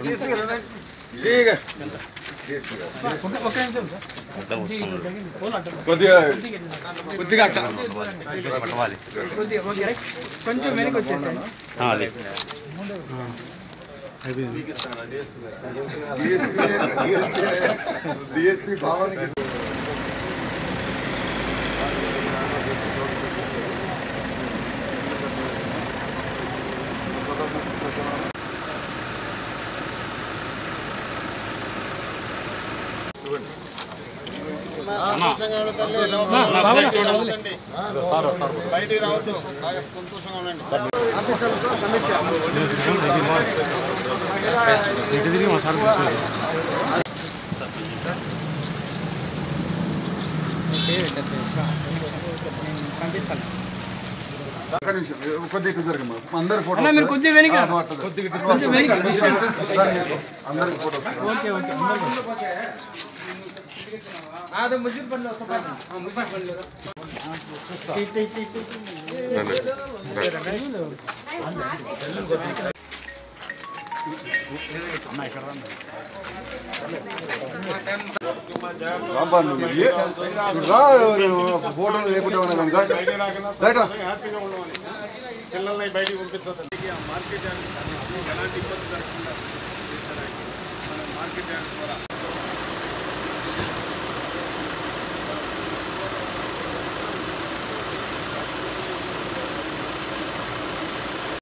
కొద్దిగా కొద్దిగా అట్ట కొంచెం వెనక్కి వచ్చేసాను డిఎస్పీ భావానికి ఒక్క నిమిషం కొద్దిగా ఇటు జరగమ్మా అందరి ఫోటో అన్న మీరు కొద్దిగా వెనక కొద్దిగా కొంచెం వెనక అందరికి ఫోటోస్ ఓకే ఓకే అది ముసిరి పనులు ముసిరి పనులు ఇటు, ఇటు, ఇటు, ఇటు. రాంబాబు నువ్వు ఏ- రా, ఎవరు ఫోటోలు లేకుండా ఉన్నా కనుక రైట్ రా. హ్యాపీగా ఉండమని పిల్లల్ని బయటికి పంపించొద్దండి మార్కెట్ యార్డ్ ఎలాంటి ఇబ్బంది జరగకుండా చేశారు ఆయన. మన మార్కెట్ యార్డ్ ద్వారా